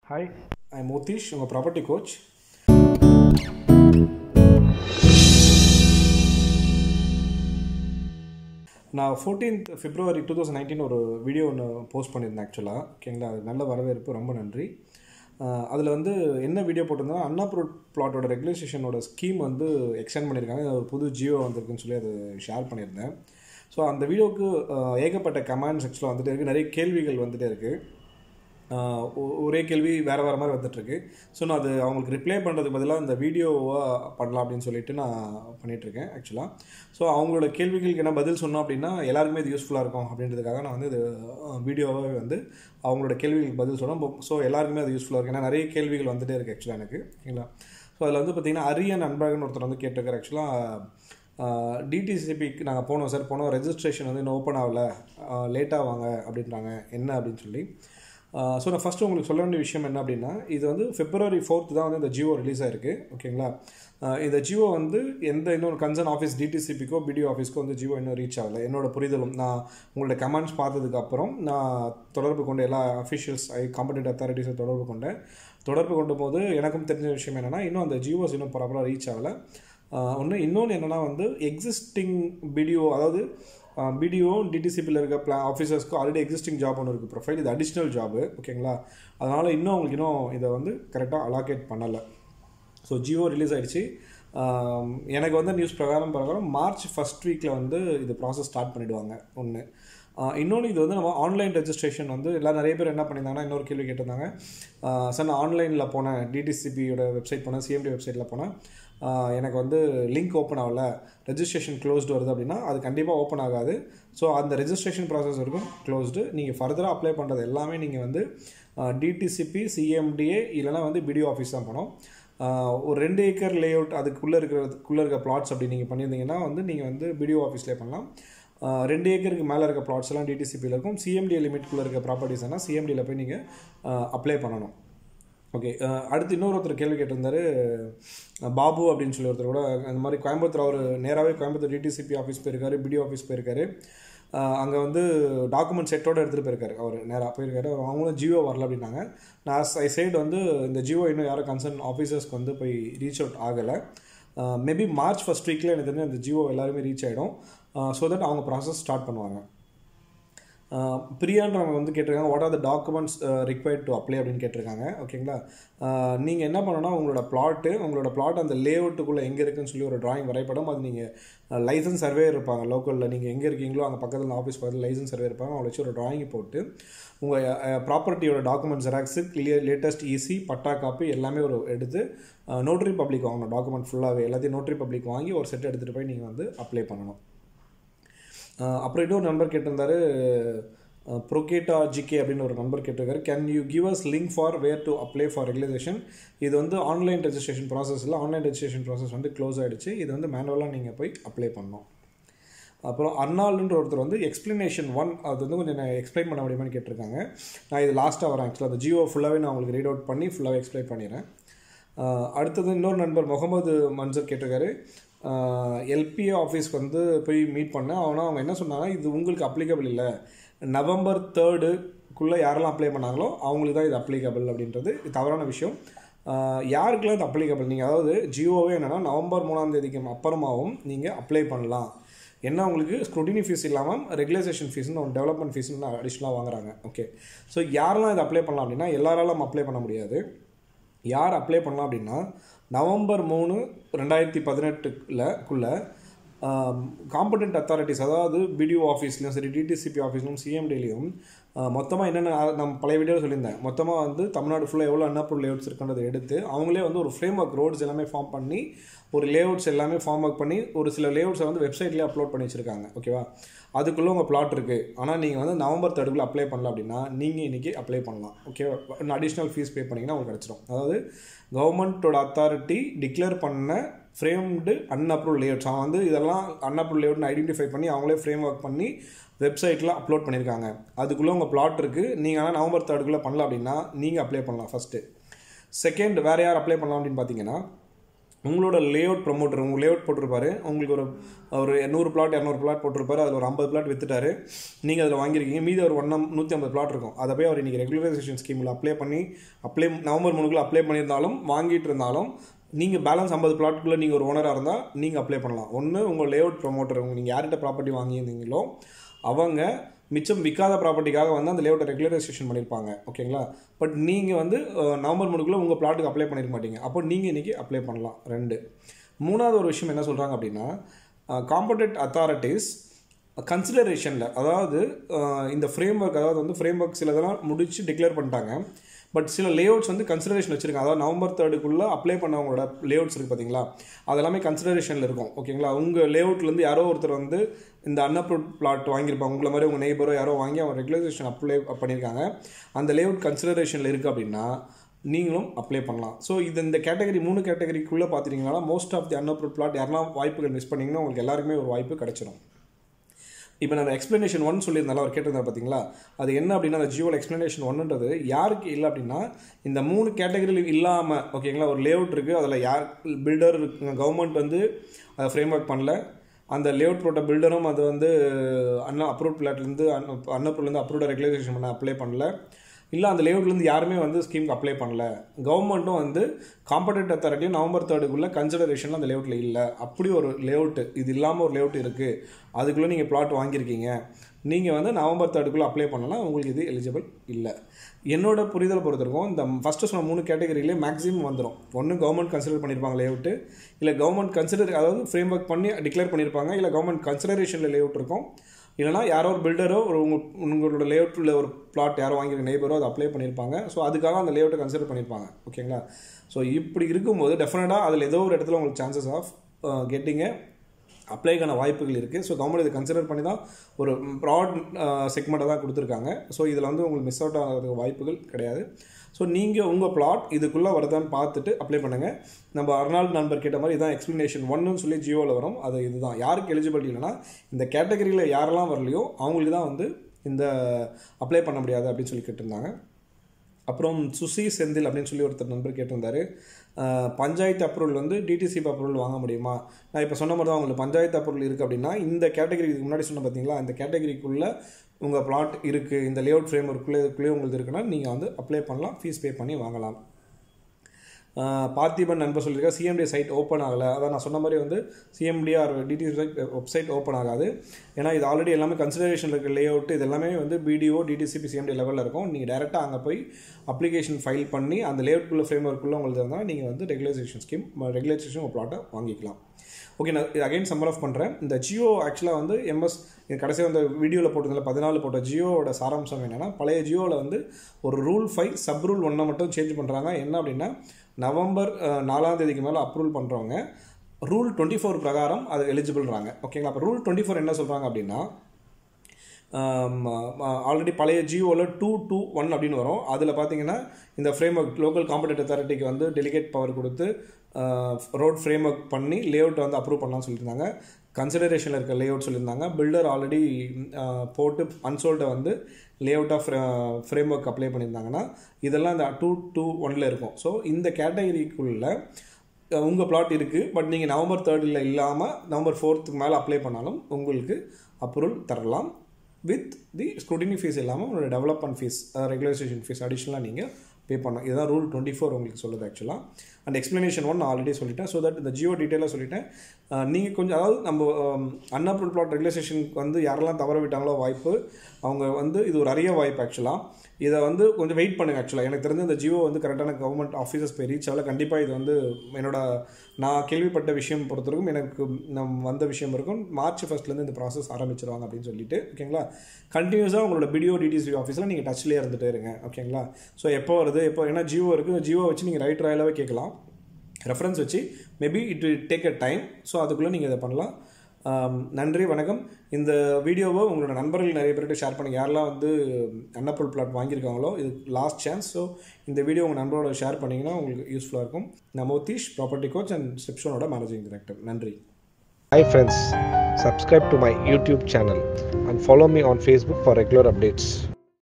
Hi I Mothish உங்கள் property coach நான் fourteenth February two thousand nineteen ஒரு வீடியோ ஒன்று போஸ்ட் பண்ணியிருந்தேன் ஆக்சுவலாக ஓகேங்களா அது நல்ல வரவேற்பு ரொம்ப நன்றி அதில் வந்து என்ன வீடியோ போட்டிருந்தா அண்ணா பிளாட்டோட ரெகுலேஷனோட ஸ்கீம் வந்து எக்ஸ்டெண்ட் பண்ணியிருக்காங்க இது ஒரு புது ஜியோ வந்திருக்குன்னு சொல்லி அது ஷேர் பண்ணியிருந்தேன் ஸோ அந்த வீடியோவுக்கு ஏகப்பட்ட கமெண்ட்ஸ் ஆக்சுவலாக வந்துட்டு இருக்குது நிறைய கேள்விகள் வந்துட்டே இருக்குது ஒரே கேள்வி வேறு வேறு மாதிரி வந்துட்டுருக்கு ஸோ நான் அது அவங்களுக்கு ரிப்ளை பண்ணுறதுக்கு பதிலாக இந்த வீடியோவாக பண்ணலாம் அப்படின்னு சொல்லிட்டு நான் பண்ணிகிட்ருக்கேன் ஆக்சுவலாக ஸோ அவங்களோட கேள்விகளுக்கு என்ன பதில் சொன்னோம் அப்படின்னா எல்லாருக்குமே இது யூஸ்ஃபுல்லாக இருக்கும் அப்படின்றதுக்காக நான் வந்து இது வீடியோவாகவே வந்து அவங்களோட கேள்விகளுக்கு பதில் சொன்னோம் ஸோ எல்லாருக்குமே அது யூஸ்ஃபுல்லாக இருக்கும் ஏன்னா நிறைய கேள்விகள் வந்துகிட்டே இருக்குது ஆக்சுவலாக எனக்கு ஓகேங்களா ஸோ அதில் வந்து பார்த்திங்கன்னா அரிய நண்பர்கள்னு ஒருத்தர் வந்து கேட்டிருக்காரு ஆக்சுவலாக டிடிசிபிக்கு நாங்கள் போனோம் சார் போனோம் ரெஜிஸ்ட்ரேஷன் வந்து இன்னும் ஓப்பன் ஆகலை லேட்டாக வாங்க அப்படின்றாங்க என்ன அப்படின்னு சொல்லி ஸோ நான் ஃபஸ்ட்டு உங்களுக்கு சொல்ல வேண்டிய விஷயம் என்ன அப்படின்னா இது வந்து பிப்ரவரி ஃபோர்த் தான் வந்து இந்த ஜியோ ரிலீஸ் ஆயிருக்கு ஓகேங்களா இந்த ஜியோ வந்து எந்த இன்னொரு கன்சர்ன் ஆஃபீஸ் டிடிசிபிக்கோ பிடிஓ ஆஃபீஸ்க்கோ வந்து ஜியோ இன்னும் ரீச் ஆகலை என்னோட புரிதலும் நான் உங்களோட கமெண்ட்ஸ் பார்த்ததுக்கு அப்புறம் நான் தொடர்பு கொண்ட எல்லா அஃபிஷியல்ஸ் ஐ காம்படென்ட் அத்தாரிட்டிஸை தொடர்பு கொண்டேன் தொடர்பு கொண்ட போது எனக்கும் தெரிஞ்ச விஷயம் என்னென்னா இன்னும் அந்த ஜியோஸ் இன்னும் ப்ராப்பராக ரீச் ஆகலை ஒன்று இன்னொன்று என்னென்னா வந்து எக்ஸிஸ்டிங் பிடிஓ அதாவது பிடிஓ டிடிசிபியில் இருக்க பிளா ஆஃபீஸர்ஸ்க்கு ஆல்ரெடி எக்ஸிஸ்டிங் ஜாப் ஒன்று இருக்குது ப்ரொஃபைல் இது அடிஷ்னல் ஜாபு ஓகேங்களா அதனால் இன்னும் அவங்களுக்கு இன்னும் இதை வந்து கரெக்டாக அலாகேட் பண்ணலை ஸோ ஜியோ ரிலீஸ் ஆகிடுச்சு எனக்கு வந்து நியூஸ் பிரகாரம் பிரகாரம் மார்ச் ஃபஸ்ட் வீக்கில் வந்து இது ப்ராசஸ் ஸ்டார்ட் பண்ணிவிடுவாங்க ஒன்று இன்னொன்று இது வந்து நம்ம ஆன்லைன் ரெஜிஸ்ட்ரேஷன் வந்து எல்லாம் நிறைய பேர் என்ன பண்ணியிருந்தாங்கன்னா இன்னொரு கேள்வி கேட்டிருந்தாங்க சார் நான் ஆன்லைனில் போனேன் டிடிசிபியோட வெப்சைட் போனேன் சிஎம்டி வெப்சைட்டில் போனேன் எனக்கு வந்து லிங்க் ஓப்பன் ஆகல ரெஜிஸ்ட்ரேஷன் க்ளோஸ்டு வருது அப்படின்னா அது கண்டிப்பாக ஓப்பன் ஆகாது ஸோ அந்த ரெஜிஸ்ட்ரேஷன் ப்ராசஸ் இருக்கும் க்ளோஸ்டு நீங்கள் ஃபர்தராக அப்ளை பண்ணுறது எல்லாமே நீங்கள் வந்து டிடிசிபி சிஎம்டிஏ இல்லைனா வந்து பிடிஓ ஆஃபீஸ் தான் போனோம் ஒரு ரெண்டு ஏக்கர் லே அவுட் அதுக்குள்ளே இருக்கிறதுக்குள்ளே இருக்க பிளாட்ஸ் அப்படி நீங்கள் பண்ணியிருந்தீங்கன்னா வந்து நீங்கள் வந்து பிடிஓ ஆஃபீஸ்லேயே பண்ணலாம் ரெண்டு ஏக்கருக்கு மேலே இருக்க பிளாட்ஸ் எல்லாம் டிடிசிபியில் இருக்கும் சிஎம்டி லிமிட்குள்ளே இருக்க ப்ராப்பர்ட்டிஸ்னால் சிஎம்டியில் போய் நீங்கள் அப்ளை பண்ணணும் ஓகே அடுத்து இன்னொருத்தர் கேள்வி கேட்டிருந்தாரு பாபு அப்படின்னு சொல்லி ஒருத்தர் கூட அந்த மாதிரி கோயம்புத்தூர் அவர் நேராகவே கோயம்புத்தூர் டிடிசிபி ஆஃபீஸ் போயிருக்காரு பிடிஓ ஆஃபீஸ் போயிருக்காரு அங்கே வந்து டாக்குமெண்ட் செட்டோடு எடுத்துகிட்டு போயிருக்காரு அவர் நேராக போயிருக்காரு அவங்களும் ஜியோ வரல அப்படின்னாங்க நான் ஐ சைடு வந்து இந்த ஜியோ இன்னும் யாரும் கன்சர்ன் ஆஃபீஸர்ஸ்க்கு வந்து போய் ரீச் அவுட் ஆகலை மேபி மார்ச் ஃபஸ்ட் வீக்கில் எனக்கு தெரிஞ்சு அந்த ஜியோ எல்லாருமே ரீச் ஆகிடும் ஸோ தட் அவங்க ப்ராசஸ் ஸ்டார்ட் பண்ணுவாங்க பிரியான்றவங்க வந்து கேட்டிருக்காங்க what are the documents required to apply அப்படின்னு கேட்டிருக்காங்க ஓகேங்களா நீங்கள் என்ன பண்ணணும்னா உங்களோட பிளாட்டு உங்களோட பிளாட் அந்த லே அவுட்டுக்குள்ளே எங்கே இருக்குன்னு சொல்லி ஒரு ட்ராயிங் வரைபடம் அது நீங்கள் லைசன்ஸ் சர்வே இருப்பாங்க லோக்கலில் நீங்கள் எங்கே இருக்கீங்களோ அங்கே பக்கத்தில் ஆஃபீஸ் பக்கத்தில் லைசன்ஸ் சர்வே இருப்பாங்க அவங்கள வச்சு ஒரு ட்ராயிங் போட்டு உங்கள் ப்ராப்பர்ட்டியோட document xerox clear latest EC patta copy எல்லாமே ஒரு எடுத்து நோட்ரி பப்ளிக் வாங்கணும் டாக்குமெண்ட் ஃபுல்லாகவே எல்லாத்தையும் நோட்ரி பப்ளிக் வாங்கி ஒரு செட் எடுத்துகிட்டு போய் நீங்கள் வந்து அப்ளை பண்ணணும் அப்புறம் இன்னொரு நண்பர் கேட்டிருந்தாரு ப்ரொகேட்டா ஜிகே அப்படின்னு ஒரு நம்பர் கேட்டிருக்காரு can you give us link for where to apply for regulation இது வந்து ஆன்லைன் ரெஜிஸ்ட்ரேஷன் ப்ராசஸ் இல்லை ஆன்லைன் ரெஜிஸ்ட்ரேஷன் ப்ராசஸ் வந்து க்ளோஸ் ஆகிடுச்சு இது வந்து மேனுவலாக நீங்கள் போய் அப்ளை பண்ணணும் அப்புறம் அர்னால்ன்ற ஒருத்தர் வந்து எக்ஸ்ப்ளனேஷன் ஒன் அது வந்து கொஞ்சம் நான் எக்ஸ்பிளைன் பண்ண முடியுமான்னு கேட்டிருக்காங்க நான் இது லாஸ்ட்டாக வரேன் ஆக்சுவலாக அந்த ஜியோ ஃபுல்லாகவே நான் உங்களுக்கு ரீட் அவுட் பண்ணி ஃபுல்லாகவே எக்ஸ்பிளைன் பண்ணிடுறேன் அடுத்தது இன்னொரு நண்பர் முகமது மன்சர் கேட்டிருக்காரு எல்பிஏ ஆஃபீஸ்க்கு வந்து போய் மீட் பண்ணேன் ஆனால் அவங்க என்ன சொன்னாங்கன்னா இது உங்களுக்கு அப்ளிகபிள் இல்லை நவம்பர் தேர்டுக்குள்ளே யாரெல்லாம் அப்ளை பண்ணாங்களோ அவங்களுக்கு தான் இது அப்ளிகபிள் அப்படின்றது இது தவறான விஷயம் யாருக்கெல்லாம் இது அப்ளிகபிள் நீங்கள் அதாவது ஜியோவே என்னென்னா நவம்பர் மூணாம் தேதிக்கு அப்புறமாவும் நீங்கள் அப்ளை பண்ணலாம் என்ன உங்களுக்கு ஸ்க்ரூட்டினி ஃபீஸ் இல்லாமல் ரெகுலேஷன் ஃபீஸ்னு ஒன்று டெவலப்மெண்ட் ஃபீஸ்னு அடிஷ்னலாக வாங்குறாங்க ஓகே ஸோ யாரெல்லாம் இது அப்ளை பண்ணலாம் அப்படின்னா எல்லாராலும் அப்ளை பண்ண முடியாது யார் அப்ளை பண்ணலாம் அப்படின்னா நவம்பர் மூணு ரெண்டாயிரத்தி பதினெட்டுக்குள்ளே காம்படென்ட் அத்தாரிட்டிஸ் அதாவது பிடிஓ ஆஃபீஸ்லையும் சரி டிடிசிபி ஆஃபீஸ்லையும் சிஎம்டிலையும் மொத்தமாக என்னென்ன நம்ம பழைய வீடியோ சொல்லியிருந்தேன் மொத்தமாக வந்து தமிழ்நாடு ஃபுல்லாக எவ்வளோ அன்னப்பூர் லேஅவுட்ஸ் இருக்குன்றதை எடுத்து அவங்களே வந்து ஒரு ஃப்ரேம் ஒர்க் ரோட்ஸ் எல்லாமே ஃபார்ம் பண்ணி ஒரு லேஅவுட்ஸ் எல்லாமே ஃபார்ம் ஒர்க் பண்ணி ஒரு சில லேஅவுட்ஸை வந்து வெப்சைட்லேயே அப்லோட் பண்ணி வச்சுருக்காங்க ஓகேவா அதுக்குள்ளே உங்கள் பிளாட் இருக்குது ஆனால் நீங்கள் வந்து நவம்பர் தேர்டுக்குள்ளே அப்ளை பண்ணல அப்படின்னா நீங்கள் இன்றைக்கி அப்ளை பண்ணலாம் ஓகேவா அடிஷ்னல் ஃபீஸ் பே பண்ணிங்கன்னா உங்களுக்கு கிடச்சிடும் அதாவது கவர்மெண்ட்டோட அத்தாரிட்டி டிக்ளேர் பண்ண ஃப்ரேம்டு அன்அப்ரூவ் லேஅவுட்ஸ் அவன் வந்து இதெல்லாம் அன்அப்ரூவ் லேஅவுட்னு ஐடென்டிஃபை பண்ணி அவங்களே ஃப்ரேம் ஒர்க் பண்ணி வெப்சைட்டில் அப்லோட் பண்ணியிருக்காங்க அதுக்குள்ளே உங்கள் பிளாட் இருக்குது நீங்கள் ஆனால் நவம்பர் தேர்டுக்குள்ளே பண்ணல அப்படின்னா நீங்கள் அப்ளை பண்ணலாம் ஃபஸ்ட்டு செகண்ட் வேறு யார் அப்ளை பண்ணலாம் அப்படின்னு பார்த்தீங்கன்னா உங்களோட லேஅவுட் ப்ரொமோட்டர் உங்கள் லேஅவுட் போட்டிருப்பாரு உங்களுக்கு ஒரு ஒரு நூறு பிளாட் இரநூறு பிளாட் போட்டிருப்பாரு அதில் ஒரு ஐம்பது பிளாட் வித்துட்டாரு நீங்கள் அதில் வாங்கியிருக்கீங்க மீதி ஒரு ஒன்றம் நூற்றி ஐம்பது பிளாட் இருக்கும் அதை போய் அவர் இன்றைக்கி ரெகுலரைசேஷன் ஸ்கீமில் அப்ளை பண்ணி அப்ளை நவம்பர் மூணுக்குள்ள அப்ளை பண்ணியிருந்தாலும் வாங்கிட்டு இருந்தாலும் நீங்கள் பேலன்ஸ் ஐம்பது பிளாட்டுக்குள்ளே நீங்கள் ஒரு ஓனராக இருந்தால் நீங்கள் அப்ளை பண்ணலாம் ஒன்று உங்கள் லேஅவுட் ப்ரொமோட்டர் உங்கள் நீங்கள் யார்கிட்ட ப்ராப்பர்ட்டி வாங்கியிருந்தீங்களோ அவங்க மிச்சம் விற்காத ப்ராப்பர்ட்டிக்காக வந்து அந்த லேஅவுட்டை ரெகுலரைசேஷன் பண்ணியிருப்பாங்க ஓகேங்களா பட் நீங்கள் வந்து அஹ், நவம்பர் மூணுக்குள்ளே உங்கள் பிளாட்டுக்கு அப்ளை பண்ணிருக்க மாட்டீங்க அப்போ நீங்கள் இன்றைக்கி அப்ளை பண்ணலாம் ரெண்டு மூணாவது ஒரு விஷயம் என்ன சொல்கிறாங்க அப்படின்னா காம்படென்ட் அத்தாரிட்டிஸ் கன்சிடரேஷனில் அதாவது அஹ், இந்த ஃப்ரேம் ஒர்க் அதாவது வந்து ஃப்ரேம் ஒர்க் சிலதெல்லாம் முடிச்சு டிக்ளேர் பண்ணிட்டாங்க பட் சில லேஅவுட்ஸ் வந்து கன்சிடரேஷன் வச்சுருக்காங்க அதாவது நவம்பர் தேர்டுக்குள்ளே அப்ளை பண்ணவங்களோட லேஅவுட்ஸ் இருக்குது பார்த்தீங்களா அது எல்லாமே கன்சிடரேஷனில் இருக்கும் ஓகேங்களா உங்கள் லேஅவுட்லேருந்து யாரோ ஒருத்தர் வந்து இந்த அன்அப்ரூவ் பிளாட் வாங்கியிருப்பாங்க உங்களை மாதிரி உங்கள் நெய்பரோ யாரோ வாங்கி அவங்க ரெகுலரைசேஷன் அப்ளை பண்ணியிருக்காங்க அந்த லேஅவுட் கன்சிடரேஷனில் இருக்குது அப்படின்னா நீங்களும் அப்ளை பண்ணலாம் ஸோ இது இந்த கேட்டகரி மூணு கேட்டகரிக்குள்ளே பார்த்துட்டிங்கன்னா most of the unapprove plot யாரெல்லாம் வாய்ப்புகள் மிஸ் பண்ணிங்கன்னா உங்களுக்கு எல்லாருக்குமே ஒரு வாய்ப்பு கிடைச்சிரும் இப்போ நான் எக்ஸ்ப்ளனேஷன் ஒன் சொல்லியிருந்தாலும் அவர் கேட்டிருந்தார் பார்த்தீங்களா அது என்ன அப்படின்னா அந்த ஜியோவில் எக்ஸ்ப்ளனேஷன் ஒன்றுன்றது யாருக்கு இல்லை அப்படின்னா இந்த மூணு கேட்டகரியில் இல்லாமல் ஓகேங்களா ஒரு லேஅவுட் இருக்குது அதில் யார் பில்டர் கவர்மெண்ட் வந்து அதை ஃப்ரேம் ஒர்க் பண்ணல அந்த லேஅவுட் போட்ட பில்டரும் அது வந்து அண்ணா அப்ரூவ் பிளாட்லேருந்து அன்னப்ரூவ்லேருந்து அப்ரூவ்ட் ரெகுலேஷன் பண்ண அப்ளை பண்ணல இல்லை அந்த லேஅவுட்லேருந்து யாருமே வந்து ஸ்கீமுக்கு அப்ளை பண்ணல கவர்மெண்ட்டும் வந்து காம்படென்ட் அத்தாரிட்டியும் நவம்பர் தேர்டுக்குள்ளே கன்சிடரேஷனில் அந்த லேஅவுட்டில் இல்லை அப்படி ஒரு லேஅவுட்டு இது இல்லாமல் ஒரு லேஅவுட் இருக்குது அதுக்குள்ளே நீங்கள் பிளாட் வாங்கியிருக்கீங்க நீங்கள் வந்து நவம்பர் தேர்டுக்குள்ளே அப்ளை பண்ணலாம் உங்களுக்கு இது எலிஜிபிள் இல்லை என்னோட புரிதல் பொறுத்திருக்கும் இந்த ஃபஸ்ட்டு சொன்ன மூணு கேட்டகரியிலே மேக்ஸிமம் வந்துடும் ஒன்று கவர்மெண்ட் கன்சிடர் பண்ணியிருப்பாங்க லேஅவுட்டு இல்லை கவர்மெண்ட் கன்சிடர் அதாவது ஃப்ரேம் ஒர்க் பண்ணி டிக்ளேர் பண்ணியிருப்பாங்க இல்லை கவர்மெண்ட் கன்சிடரேஷனில் லேஅவுட் இருக்கும் இல்லைனா யாரோ ஒரு பில்டரோ ஒரு உங்க உங்களோட லேஅவுட்டில் ஒரு பிளாட் யாரோ வாங்கியிருக்க நெய்பரோ அதை அப்ளை பண்ணியிருப்பாங்க ஸோ அதுக்காக அந்த லேஅவுட்டை கன்சிடர் பண்ணியிருப்பாங்க ஓகேங்களா ஸோ இப்படி இருக்கும்போது டெஃபினட்டாக அதில் ஏதோ ஒரு இடத்துல உங்களுக்கு சான்சஸ் ஆஃப் கெட்டிங்க அப்ளைக்கான வாய்ப்புகள் இருக்குது ஸோ கவர்மெண்ட் இதை கன்சிடர் பண்ணி தான் ஒரு ப்ராட் செக்மெண்ட்டை தான் கொடுத்துருக்காங்க ஸோ இதில் வந்து உங்களுக்கு மிஸ் அவுட் ஆகிறதுக்கு வாய்ப்புகள் கிடையாது ஸோ நீங்கள் உங்கள் பிளாட் இதுக்குள்ளே வருதான்னு பார்த்துட்டு அப்ளை பண்ணுங்கள் நம்ம அர்னால்டு நண்பர் கேட்ட மாதிரி இதான் எக்ஸ்ப்ளனேஷன் ஒன்றுன்னு சொல்லி ஜியோவில் வரும் அது இதுதான் யாருக்கு எலிஜிபிலிட்டி இல்லைன்னா இந்த கேட்டகரியில் யாரெல்லாம் வரலையோ அவங்களுக்கு தான் வந்து இந்த அப்ளை பண்ண முடியாது அப்படின்னு சொல்லி கேட்டிருந்தாங்க அப்புறம் சுசி செந்தில் அப்படின்னு சொல்லி ஒருத்தர் நண்பர் கேட்டிருந்தாரு அஹ், பஞ்சாயத்து அப்ரூவல் வந்து டிடிசி அப்ரூவல் வாங்க முடியுமா நான் இப்போ சொன்ன மாதிரி தான் உங்களுக்கு பஞ்சாயத்து அப்ரூவல் இருக்குது அப்படின்னா இந்த கேட்டகரி இதுக்கு முன்னாடி சொன்ன பார்த்தீங்களா இந்த கேட்டகரிக்குள்ளே உங்கள் பிளாட் இருக்குது இந்த லேஅவுட் ஃப்ரேம் ஒர்க்குள்ளே இதுக்குள்ளே உங்களுக்கு இருக்குன்னா நீங்கள் வந்து அப்ளை பண்ணலாம் ஃபீஸ் பே பண்ணி வாங்கலாம் ஆஹ் பார்த்திபன் நண்பர் சொல்லியிருக்கா சிஎம்டி சைட் ஓப்பன் ஆகலை அதான் நான் சொன்ன மாதிரி வந்து CMD R DD website open ஆகாது ஏன்னா இது ஆல்ரெடி எல்லாமே கன்சிடரேஷன் இருக்க லே அவுட் இது எல்லாமே வந்து பிடிஓ டிடிசிபி சிஎம்டி லெவலில் இருக்கும் நீங்கள் டேரெக்டாக அங்கே போய் அப்ளிகேஷன் ஃபைல் பண்ணி அந்த லேஅவுட்குள்ள ஃப்ரேம் ஒர்க்குள்ளே உங்களுக்கு இருந்தால் நீங்கள் வந்து ரெகுலேஷன் ஸ்கீம் ரெகுலேஷன் உங்கள் ப்ளாட்டை வாங்கிக்கலாம் ஓகே நான் இது அகைன் சம்மர் ஆஃப் பண்ணுறேன் இந்த ஜியோ ஆக்சுவலாக வந்து எம்எஸ் இது கடைசியாக அந்த வீடியோவில் போட்டதில் பதினாலு போட்ட ஜியோவோட சாராம்சம் என்னென்னா பழைய ஜியோவில் வந்து ஒரு ரூல் ஃபைவ் சப் ரூல் ஒன்றை மட்டும் சேஞ்ச் பண்ணுறாங்க என்ன அப்படின்னா நவம்பர் அஹ், நாலாம் தேதிக்கு மேலே அப்ரூவல் பண்ணுறவங்க ரூல் டுவெண்ட்டி ஃபோர் பிரகாரம் அது எலிஜிபிள்றாங்க ஓகேங்களா அப்போ ரூல் டுவெண்ட்டி ஃபோர் என்ன சொல்கிறாங்க அப்படின்னா ஆல்ரெடி பழைய ஜியோவில் டூ டூ ஒன் அப்படின்னு வரும் அதில் பார்த்தீங்கன்னா இந்த ஃப்ரேம் ஒர்க் லோக்கல் காம்படேட் அத்தாரிட்டிக்கு வந்து டெலிகேட் பவர் கொடுத்து ரோட் ஃப்ரேம் ஒர்க் பண்ணி லேஅவுட்டை வந்து அப்ரூவ் பண்ணலாம்னு சொல்லியிருந்தாங்க கன்சிடரேஷனில் இருக்க லேஅவுட் சொல்லியிருந்தாங்க பில்டர் ஆல்ரெடி போட்டு அன்சோல்டை வந்து லேஅவுட்டாக ஃப்ரே ஃப்ரேம் ஒர்க் அப்ளை பண்ணியிருந்தாங்கன்னா இதெல்லாம் இந்த டூ டூ ஒனில் இருக்கும் ஸோ இந்த கேட்டகரிக்குள்ள உங்கள் பிளாட் இருக்குது பட் நீங்கள் நவம்பர் தேர்டில் இல்லாமல் நவம்பர் ஃபோர்த்துக்கு மேலே அப்ளை பண்ணாலும் உங்களுக்கு அப்ரூவல் தரலாம் வித் தி ஸ்க்ரூட்டினி ஃபீஸ் இல்லாமல் உங்களோட டெவலப்மெண்ட் ஃபீஸ் ரெகுலேஷன் ஃபீஸ் அடிஷ்னலாக நீங்கள் பே பண்ணணும் இதுதான் ரூல் டுவெண்ட்டி ஃபோர் உங்களுக்கு சொல்லுது ஆக்சுவலாக அண்ட் எக்ஸ்ப்ளனேஷன் ஒன் நான் ஆல்ரெடி சொல்லிட்டேன் ஸோ தட் இந்த ஜியோ டீட்டெயிலாக சொல்லிட்டேன் நீங்கள் கொஞ்சம் அதாவது நம்ம அன்அப்ரூவ் பிளாட் ரெகுலேஷனுக்கு வந்து யாரெல்லாம் தவற விட்டாங்களோ வாய்ப்பு அவங்க வந்து இது ஒரு அரிய வாய்ப்பு ஆக்சுவலாக இதை வந்து கொஞ்சம் வெயிட் பண்ணுங்க ஆக்சுவலாக எனக்கு தெரிஞ்ச இந்த ஜியோ வந்து கரெக்டான கவர்மெண்ட் ஆஃபீஸர்ஸ் போய் ரீச் ஆகல கண்டிப்பாக இது வந்து என்னோட நான் கேள்விப்பட்ட விஷயம் பொறுத்தவரைக்கும் எனக்கு நம் வந்த விஷயம் இருக்கும் மார்ச் ஃபஸ்ட்லேருந்து இந்த ப்ராசஸ் ஆரம்பிச்சிருவாங்க அப்படின்னு சொல்லிட்டு ஓகேங்களா கண்டினியூஸாக உங்களோட பிடிஓ டிடிசி ஆஃபீஸில் நீங்கள் டச்லேயே இருந்துகிட்டே இருங்க ஓகேங்களா ஸோ எப்போ வருது எப்போ ஏன்னா ஜியோ இருக்குது ஜியோ வச்சு நீங்கள் ரைட் ராயலாகவே கேட்கலாம் ரெஃபரன்ஸ் வச்சு maybe it will take a time so அதுக்குள்ளே நீங்கள் இதை பண்ணலாம் ஆம், நன்றி வணக்கம் இந்த வீடியோவை உங்களோட நண்பர்கள் நிறைய பேர்கிட்ட ஷேர் பண்ணுங்க யாரெல்லாம் வந்து அன்னப்பல் பிளாட் வாங்கியிருக்காங்களோ இது லாஸ்ட் சான்ஸ் ஸோ இந்த வீடியோ உங்கள் நண்பரோட ஷேர் பண்ணிங்கன்னா உங்களுக்கு யூஸ்ஃபுல்லாக இருக்கும் நான் மோதீஷ் ப்ராப்பர்ட்டி கோச் அண்ட் ஸ்டெப்ஷனோட மேனேஜிங் டைரக்டர் நன்றி Hi friends, subscribe to my YouTube channel and follow me on Facebook for regular updates.